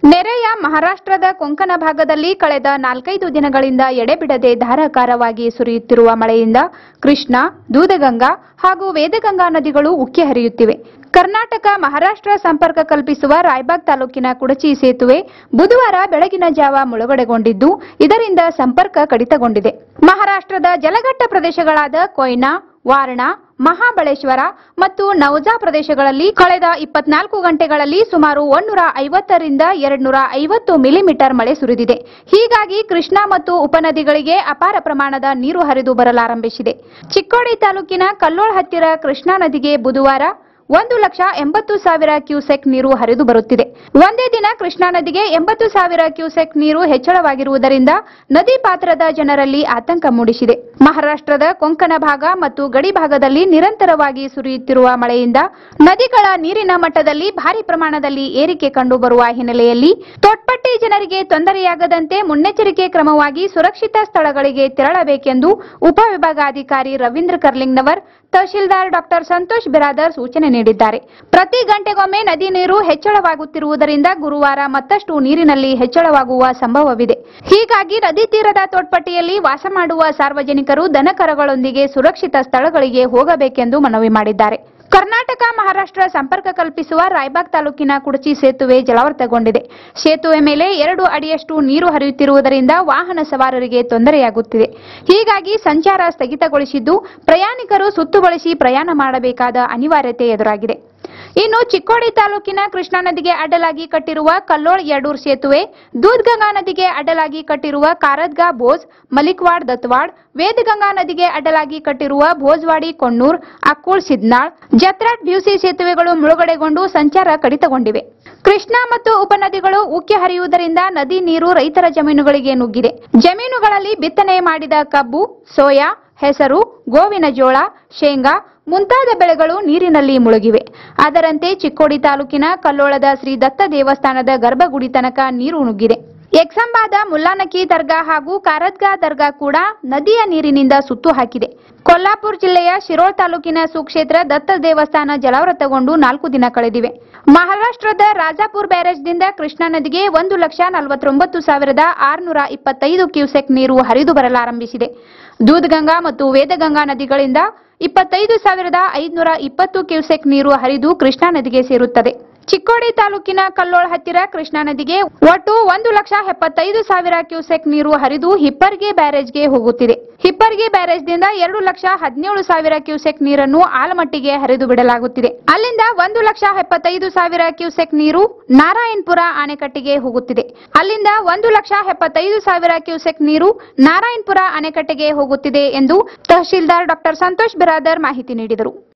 ನೆರೆಯ ಮಹಾರಾಷ್ಟ್ರದ ಕೊಂಕಣ ಭಾಗದಲ್ಲಿ ಕಳೆದ ನಾಲ್ಕೈದು ದಿನಗಳಿಂದ ಎಡೆಬಿಡದೆ ಧಾರಾಕಾರವಾಗಿ ಸುರಿಯುತ್ತಿರುವ ಮಳೆಯಿಂದ ಕೃಷ್ಣ ದೂದಗಂಗಾ ಹಾಗೂ ವೇದಗಂಗಾ ನದಿಗಳು ಉಕ್ಕಿ ಹರಿಯುತ್ತಿವೆ ಕರ್ನಾಟಕ ಮಹಾರಾಷ್ಟ್ರ ಸಂಪರ್ಕ ಕಲ್ಪಿಸುವ ರಾಯಬಾಗ್ ತಾಲೂಕಿನ ಕುಡಚಿ ಸೇತುವೆ ಬುಧವಾರ ಬೆಳಗಿನ ಜಾವ ಮುಳುಗಡೆಗೊಂಡಿದ್ದು ಇದರಿಂದ ಸಂಪರ್ಕ ಕಡಿತಗೊಂಡಿದೆ ಮಹಾರಾಷ್ಟ್ರದ ಜಲಘಟ್ಟ ಪ್ರದೇಶಗಳಾದ ಕೊಯ್ನಾ ವಾರಣಾ ಮಹಾಬಳೇಶ್ವರ ಮತ್ತು ನವಜಾ ಪ್ರದೇಶಗಳಲ್ಲಿ ಕಳೆದ ಇಪ್ಪತ್ನಾಲ್ಕು ಗಂಟೆಗಳಲ್ಲಿ ಸುಮಾರು ಒಂದೂರ ಐವತ್ತರಿಂದ ಎರಡ್ನೂರ ಐವತ್ತು ಮಿಲಿಮೀಟರ್ ಮಳೆ ಸುರಿದಿದೆ ಹೀಗಾಗಿ ಕೃಷ್ಣಾ ಮತ್ತು ಉಪನದಿಗಳಿಗೆ ಅಪಾರ ಪ್ರಮಾಣದ ನೀರು ಹರಿದು ಬರಲಾರಂಭಿಸಿದೆ ಚಿಕ್ಕೋಡಿ ತಾಲೂಕಿನ ಕಲ್ಲೋಳ್ ಹತ್ತಿರ ಕೃಷ್ಣಾ ನದಿಗೆ ಬುಧವಾರ ಒಂದು ಲಕ್ಷ ಎಂಬತ್ತು ಸಾವಿರ ಕ್ಯೂಸೆಕ್ ನೀರು ಹರಿದು ಬರುತ್ತಿದೆ ಒಂದೇ ದಿನ ಕೃಷ್ಣಾ ನದಿಗೆ ಎಂಬತ್ತು ಸಾವಿರ ಕ್ಯೂಸೆಕ್ ನೀರು ಹೆಚ್ಚಳವಾಗಿರುವುದರಿಂದ ನದಿ ಪಾತ್ರದ ಜನರಲ್ಲಿ ಆತಂಕ ಮೂಡಿಸಿದೆ ಮಹಾರಾಷ್ಟ್ರದ ಕೊಂಕಣ ಭಾಗ ಮತ್ತು ಗಡಿ ಭಾಗದಲ್ಲಿ ನಿರಂತರವಾಗಿ ಸುರಿಯುತ್ತಿರುವ ಮಳೆಯಿಂದ ನದಿಗಳ ನೀರಿನ ಮಟ್ಟದಲ್ಲಿ ಭಾರಿ ಪ್ರಮಾಣದಲ್ಲಿ ಏರಿಕೆ ಕಂಡುಬರುವ ಹಿನ್ನೆಲೆಯಲ್ಲಿ ತೊಟ್ಪಟ್ಟಿ ಜನರಿಗೆ ತೊಂದರೆಯಾಗದಂತೆ ಮುನ್ನೆಚ್ಚರಿಕೆ ಕ್ರಮವಾಗಿ ಸುರಕ್ಷಿತ ಸ್ಥಳಗಳಿಗೆ ತೆರಳಬೇಕೆಂದು ಉಪವಿಭಾಗಾಧಿಕಾರಿ ರವೀಂದ್ರ ಕರ್ಲಿಂಗ್ನವರ್ ತಹಶೀಲ್ದಾರ್ ಡಾಕ್ಟರ್ ಸಂತೋಷ್ ಬಿರಾದರ್ ಸೂಚನೆ ನೀಡಿದ್ದಾರೆ ಪ್ರತಿ ಗಂಟೆಗೊಮ್ಮೆ ನದಿ ನೀರು ಹೆಚ್ಚಳವಾಗುತ್ತಿರುವುದರಿಂದ ಗುರುವಾರ ಮತ್ತಷ್ಟು ನೀರಿನಲ್ಲಿ ಹೆಚ್ಚಳವಾಗುವ ಸಂಭವವಿದೆ ಹೀಗಾಗಿ ನದಿ ತೀರದ ತೋಟ್ಪಟ್ಟಿಯಲ್ಲಿ ವಾಸ ಮಾಡುವ ಸಾರ್ವಜನಿಕರು ದನಕರಗಳೊಂದಿಗೆ ಸುರಕ್ಷಿತ ಸ್ಥಳಗಳಿಗೆ ಹೋಗಬೇಕೆಂದು ಮನವಿ ಮಾಡಿದ್ದಾರೆ ಕರ್ನಾಟಕ ಮಹಾರಾಷ್ಟ್ರ ಸಂಪರ್ಕ ಕಲ್ಪಿಸುವ ರಾಯಬಾಗ್ ತಾಲೂಕಿನ ಕುಡಚಿ ಸೇತುವೆ ಜಲಾವೃತಗೊಂಡಿದೆ ಸೇತುವೆ ಮೇಲೆ ಎರಡು ಅಡಿಯಷ್ಟು ನೀರು ಹರಿಯುತ್ತಿರುವುದರಿಂದ ವಾಹನ ಸವಾರರಿಗೆ ತೊಂದರೆಯಾಗುತ್ತಿದೆ ಹೀಗಾಗಿ ಸಂಚಾರ ಸ್ಥಗಿತಗೊಳಿಸಿದ್ದು ಪ್ರಯಾಣಿಕರು ಸುತ್ತುಗೊಳಿಸಿ ಪ್ರಯಾಣ ಮಾಡಬೇಕಾದ ಅನಿವಾರ್ಯತೆ ಎದುರಾಗಿದೆ ಇನ್ನು ಚಿಕ್ಕೋಡಿ ತಾಲೂಕಿನ ಕೃಷ್ಣಾ ನದಿಗೆ ಅಡ್ಡಲಾಗಿ ಕಟ್ಟಿರುವ ಕಲ್ಲೋಳ್ ಯಡೂರ್ ಸೇತುವೆ ದೂದ್ಗಂಗಾ ನದಿಗೆ ಅಡ್ಡಲಾಗಿ ಕಟ್ಟಿರುವ ಕಾರದ್ಗಾ ಬೋಜ್ ಮಲಿಕ್ವಾಡ್ ದತ್ವಾಡ್ ವೇದಗಂಗಾ ನದಿಗೆ ಅಡ್ಡಲಾಗಿ ಕಟ್ಟಿರುವ ಭೋಜ್ವಾಡಿ ಕೊಣ್ಣೂರ್ ಅಕ್ಕೂಳ್ ಸಿದ್ನಾಳ್ ಜತ್ರಾಟ್ ಬ್ಯೂಸಿ ಸೇತುವೆಗಳು ಮುಳುಗಡೆಗೊಂಡು ಸಂಚಾರ ಕಡಿತಗೊಂಡಿವೆ ಕೃಷ್ಣಾ ಮತ್ತು ಉಪನದಿಗಳು ಉಕ್ಕಿ ಹರಿಯುವುದರಿಂದ ನದಿ ನೀರು ರೈತರ ಜಮೀನುಗಳಿಗೆ ನುಗ್ಗಿದೆ ಜಮೀನುಗಳಲ್ಲಿ ಬಿತ್ತನೆ ಮಾಡಿದ ಕಬ್ಬು ಸೋಯಾ ಹೆಸರು ಗೋವಿನ ಜೋಳ ಶೇಂಗಾ ಮುಂತಾದ ಬೆಳೆಗಳು ನೀರಿನಲ್ಲಿ ಮುಳುಗಿವೆ ಅದರಂತೆ ಚಿಕ್ಕೋಡಿ ತಾಲೂಕಿನ ಕಲ್ಲೋಳದ ಶ್ರೀ ದತ್ತ ದೇವಸ್ಥಾನದ ಗರ್ಭಗುಡಿ ತನಕ ನೀರು ನುಗ್ಗಿದೆ ಎಕ್ಸಂಬಾದ ಮುಲ್ಲಾನಕಿ ದರ್ಗಾ ಹಾಗೂ ಕಾರದ್ಗಾ ದರ್ಗಾ ಕೂಡ ನದಿಯ ನೀರಿನಿಂದ ಸುತ್ತು ಹಾಕಿದೆ ಕೊಲ್ಲಾಪುರ ಜಿಲ್ಲೆಯ ಶಿರೋಳ್ ತಾಲೂಕಿನ ಸುಕ್ಷೇತ್ರ ದತ್ತ ದೇವಸ್ಥಾನ ಜಲಾವೃತಗೊಂಡು ನಾಲ್ಕು ದಿನ ಕಳೆದಿವೆ ಮಹಾರಾಷ್ಟ್ರದ ರಾಜಾಪುರ್ ಬ್ಯಾರೇಜ್ದಿಂದ ಕೃಷ್ಣಾ ನದಿಗೆ ಒಂದು ಲಕ್ಷ ನಲವತ್ತೊಂಬತ್ತು ಸಾವಿರದ ಆರುನೂರ ಇಪ್ಪತ್ತೈದು ಕ್ಯೂಸೆಕ್ ನೀರು ಹರಿದು ಬರಲಾರಂಭಿಸಿದೆ ದೂದ್ಗಂಗಾ ಮತ್ತು ವೇದಗಂಗಾ ನದಿಗಳಿಂದ ಇಪ್ಪತ್ತೈದು ಸಾವಿರದ ಐದುನೂರ ಇಪ್ಪತ್ತು ಕ್ಯೂಸೆಕ್ ನೀರು ಹರಿದು ಕೃಷ್ಣಾ ನದಿಗೆ ಸೇರುತ್ತದೆ ಚಿಕ್ಕೋಡಿ ತಾಲೂಕಿನ ಕಲ್ಲೋಳ್ ಹತ್ತಿರ ಕೃಷ್ಣಾ ನದಿಗೆ ಒಟ್ಟು ಒಂದು ಲಕ್ಷ ಎಪ್ಪತ್ತೈದು ಸಾವಿರ ಕ್ಯೂಸೆಕ್ ನೀರು ಹರಿದು ಹಿಪ್ಪರ್ಗಿ ಬ್ಯಾರೇಜ್ಗೆ ಹೋಗುತ್ತಿದೆ ಹಿಪ್ಪರ್ಗಿ ಬ್ಯಾರೇಜ್ದಿಂದ ಎರಡು ಲಕ್ಷ ಹದಿನೇಳು ಸಾವಿರ ಕ್ಯೂಸೆಕ್ ನೀರನ್ನು ಆಲಮಟ್ಟಿಗೆ ಹರಿದು ಬಿಡಲಾಗುತ್ತಿದೆ ಅಲ್ಲಿಂದ ಒಂದು ಲಕ್ಷ ಎಪ್ಪತ್ತೈದು ಸಾವಿರ ಕ್ಯೂಸೆಕ್ ನೀರು ನಾರಾಯಣಪುರ ಅಣೆಕಟ್ಟೆಗೆ ಹೋಗುತ್ತಿದೆ ಅಲ್ಲಿಂದ ಒಂದು ಲಕ್ಷ ಎಪ್ಪತ್ತೈದು ಸಾವಿರ ಕ್ಯೂಸೆಕ್ ನೀರು ನಾರಾಯಣಪುರ ಅಣೆಕಟ್ಟೆಗೆ ಹೋಗುತ್ತಿದೆ ಎಂದು ತಹಶೀಲ್ದಾರ್ ಡಾಕ್ಟರ್ ಸಂತೋಷ್ ಬಿರಾದರ್ ಮಾಹಿತಿ ನೀಡಿದರು